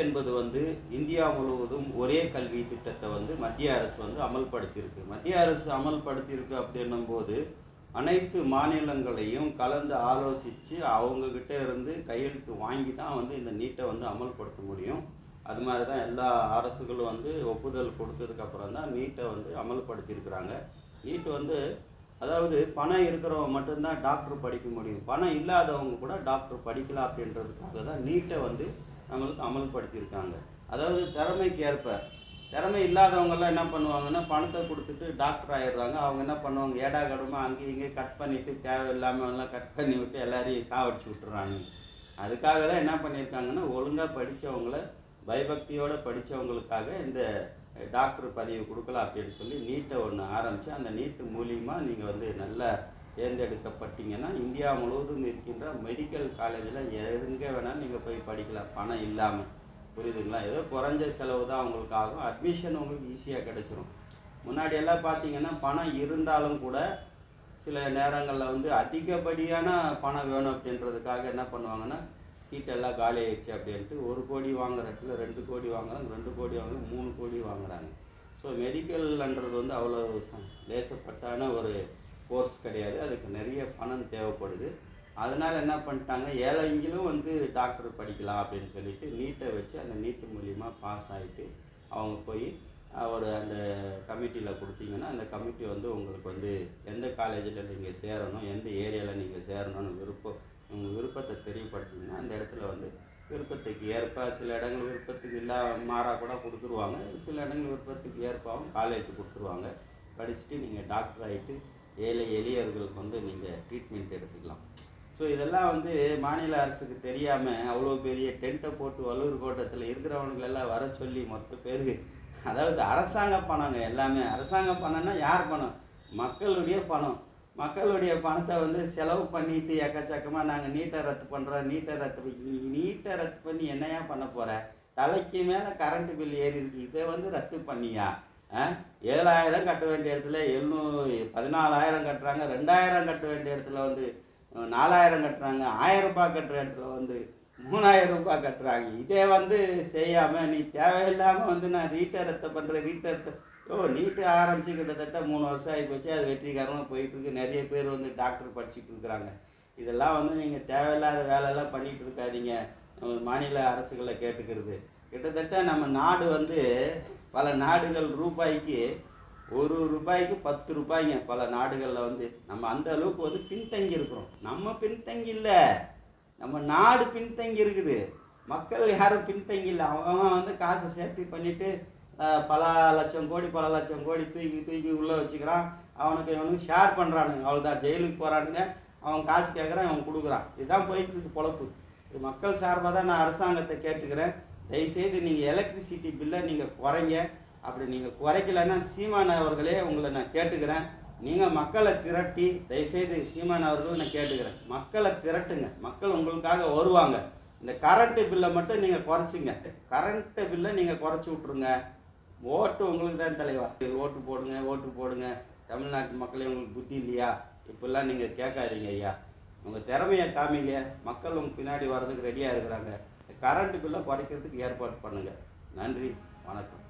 என்பது வந்து இந்தியா முழுவதும் ஒரே கல்வி திட்டத்தை வந்து மத்திய அரசு வந்து அமல்படுத்தியிருக்கு மத்திய அரசு அமல்படுத்தியிருக்கு அப்படின்னும் போது அனைத்து மாநிலங்களையும் கலந்து ஆலோசித்து அவங்கக்கிட்ட இருந்து கையெழுத்து வாங்கி தான் வந்து இந்த நீட்டை வந்து அமல்படுத்த முடியும் அது மாதிரி தான் எல்லா அரசுகளும் வந்து ஒப்புதல் கொடுத்ததுக்கப்புறம் தான் நீட்டை வந்து அமல்படுத்தியிருக்கிறாங்க நீட் வந்து அதாவது பணம் இருக்கிறவங்க மட்டும்தான் டாக்டர் படிக்க முடியும் பணம் இல்லாதவங்க கூட டாக்டர் படிக்கலாம் அப்படின்றதுக்காக தான் நீட்டை வந்து நம்மளுக்கு அமல்படுத்தியிருக்காங்க அதாவது திறமைக்கு ஏற்ப திறமை இல்லாதவங்கெல்லாம் என்ன பண்ணுவாங்கன்னா பணத்தை கொடுத்துட்டு டாக்டர் ஆயிடுறாங்க அவங்க என்ன பண்ணுவாங்க ஏடா கடமா அங்கேயும் இங்கேயும் கட் பண்ணிவிட்டு தேவையில்லாமல் எல்லாம் கட் பண்ணி விட்டு எல்லாரையும் சாவடிச்சு விட்டுறாங்க அதுக்காக தான் என்ன பண்ணியிருக்காங்கன்னா ஒழுங்காக படித்தவங்கள பயபக்தியோடு படித்தவங்களுக்காக இந்த டாக்டர் பதவி கொடுக்கலாம் அப்படின்னு சொல்லி நீட்டை ஒன்று ஆரம்பித்து அந்த நீட்டு மூலியமாக நீங்கள் வந்து நல்லா தேர்ந்தெடுக்கப்பட்டீங்கன்னா இந்தியா முழுவதும் இருக்கின்ற மெடிக்கல் காலேஜில் எங்கே வேணாலும் நீங்கள் போய் படிக்கலாம் பணம் இல்லாமல் புரியுதுங்களா ஏதோ குறைஞ்ச செலவு தான் உங்களுக்கு ஆகும் அட்மிஷன் உங்களுக்கு ஈஸியாக கிடச்சிரும் முன்னாடி எல்லாம் பார்த்தீங்கன்னா பணம் இருந்தாலும் கூட சில நேரங்களில் வந்து அதிகப்படியான பணம் வேணும் அப்படின்றதுக்காக என்ன பண்ணுவாங்கன்னா சீட்டெல்லாம் காலி ஆயிடுச்சு அப்படின்ட்டு ஒரு கோடி வாங்குற இடத்துல ரெண்டு கோடி வாங்குறாங்க ரெண்டு கோடி வாங்குறாங்க மூணு கோடி வாங்குறாங்க ஸோ மெடிக்கல்ன்றது வந்து அவ்வளோ ச- லேசப்பட்டான ஒரு கோர்ஸ் கிடையாது அதுக்கு நிறைய பணம் தேவைப்படுது அதனால் என்ன பண்ணிட்டாங்க ஏழைங்களும் வந்து டாக்டர் படிக்கலாம் அப்படின்னு சொல்லிட்டு நீட்டை வச்சு அந்த நீட்டு மூலியமாக பாஸ் ஆகிட்டு அவங்க போய் அஹ், ஒரு அந்த கமிட்டியில் கொடுத்தீங்கன்னா அந்த கமிட்டி வந்து உங்களுக்கு வந்து எந்த காலேஜில் நீங்கள் சேரணும் எந்த ஏரியாவில் நீங்கள் சேரணும்னு விருப்பம் உங்கள் விருப்பத்தை தெரியப்படுத்திங்கன்னா அந்த இடத்துல வந்து விருப்பத்துக்கு ஏற்ப சில இடங்கள் விருப்பத்துக்கு இல்லா மாறா கூட கொடுத்துருவாங்க சில இடங்கள் விருப்பத்துக்கு ஏற்பாவும் காலேஜ் கொடுத்துருவாங்க படிச்சுட்டு நீங்கள் டாக்டர் ஆகிட்டு ஏழை எளியர்களுக்கு வந்து நீங்கள் ட்ரீட்மெண்ட் எடுத்துக்கலாம் ஸோ இதெல்லாம் வந்து மாநில அரசுக்கு தெரியாமல் அவ்வளோ பெரிய டென்ட்டை போட்டு வள்ளூர் கோட்டத்தில் இருக்கிறவனுங்களெல்லாம் வர சொல்லி மொத்த பேருக்கு அதாவது அரசாங்க பணங்க எல்லாமே அரசாங்க பணம்னா யார் பணம் மக்களுடைய பணம் மக்களுடைய பணத்தை வந்து செலவு பண்ணிட்டு எக்கச்சக்கமாக நாங்கள் நீட்டை ரத்து பண்ணுறோம் நீட்டை ரத்து பண்ணி- நீ நீட்டை ரத்து பண்ணி என்னையா பண்ண போகிற தலைக்கு மேலே கரண்ட் பில் ஏறி இருக்கு இதை வந்து ரத்து பண்ணியா ஆ? ஏழாயிரம் கட்ட வேண்டிய இடத்துல எழுநூறு பதினாலாயிரம் கட்டுறாங்க ரெண்டாயிரம் கட்ட வேண்டிய இடத்துல வந்து அஹ், நாலாயிரம் கட்டுறாங்க ஆயிரம் ரூபாய் கட்டுற இடத்துல வந்து மூணாயிரம் ரூபாய் கட்டுறாங்க இதே வந்து செய்யாமல் நீ தேவையில்லாமல் வந்து நான் ரீட்டை ரத்த பண்ணுறேன் ரீட்டை ரத்த ஓ நீட்டு ஆரம்பித்து கிட்டத்தட்ட மூணு வருஷம் ஆகி போச்சு அது வெற்றிகரமாக போயிட்டு இருக்கு நிறைய பேர் வந்து டாக்டர் படிச்சுட்டு இருக்கிறாங்க இதெல்லாம் வந்து நீங்கள் தேவையில்லாத வேலையெல்லாம் பண்ணிட்டு இருக்காதீங்க நம்ம மாநில அரசுகளை கேட்டுக்கிறது கிட்டத்தட்ட நம்ம நாடு வந்து பல நாடுகள் ரூபாய்க்கு ஒரு ரூபாய்க்கு பத்து ரூபாய்ங்க பல நாடுகளில் வந்து நம்ம அந்த அளவுக்கு வந்து பின்தங்கி இருக்கிறோம் நம்ம பின்தங்கி இல்லை நம்ம நாடு பின்தங்கி இருக்குது மக்கள் யாரும் பின்தங்கி இல்லை அவன் வந்து காசை சேஃப்டி பண்ணிட்டு அஹ், பல லட்சம் கோடி பல லட்சம் கோடி தூக்கி தூக்கி உள்ளே வச்சுக்கிறான் அவனுக்கு இவனுக்கு ஷேர் பண்ணுறானுங்க அவ்வளோதான் ஜெயிலுக்கு போகிறானுங்க அவன் காசு கேட்குறான் அவன் கொடுக்குறான் இதுதான் போயிட்டு இருக்கு பொழப்பு இது மக்கள் சார்பாக தான் நான் அரசாங்கத்தை கேட்டுக்கிறேன் தயவுசெய்து நீங்கள் எலக்ட்ரிசிட்டி பில்லை நீங்கள் குறைங்க அப்படி நீங்கள் குறைக்கலைன்னா சீமான் அவர்களே உங்களை நான் கேட்டுக்கிறேன் நீங்கள் மக்களை திரட்டி தயவுசெய்து சீமான் அவர்களை நான் கேட்டுக்கிறேன் மக்களை திரட்டுங்க மக்கள் உங்களுக்காக வருவாங்க இந்த கரண்ட்டு பில்லை மட்டும் நீங்கள் குறைச்சிங்க கரண்ட்டு பில்லை நீங்கள் குறைச்சி விட்ருங்க ஓட்டு உங்களுக்கு தான் தலைவா ஓட்டு போடுங்க ஓட்டு போடுங்க தமிழ்நாட்டு மக்களே உங்களுக்கு புத்தி இல்லையா இப்படிலாம் நீங்கள் கேட்காதீங்க ஐயா உங்கள் திறமையை காமிங்க மக்கள் உங்க பின்னாடி வர்றதுக்கு ரெடியாக இருக்கிறாங்க கரண்ட் பில்லை குறைக்கிறதுக்கு ஏற்பாடு பண்ணுங்கள் நன்றி வணக்கம்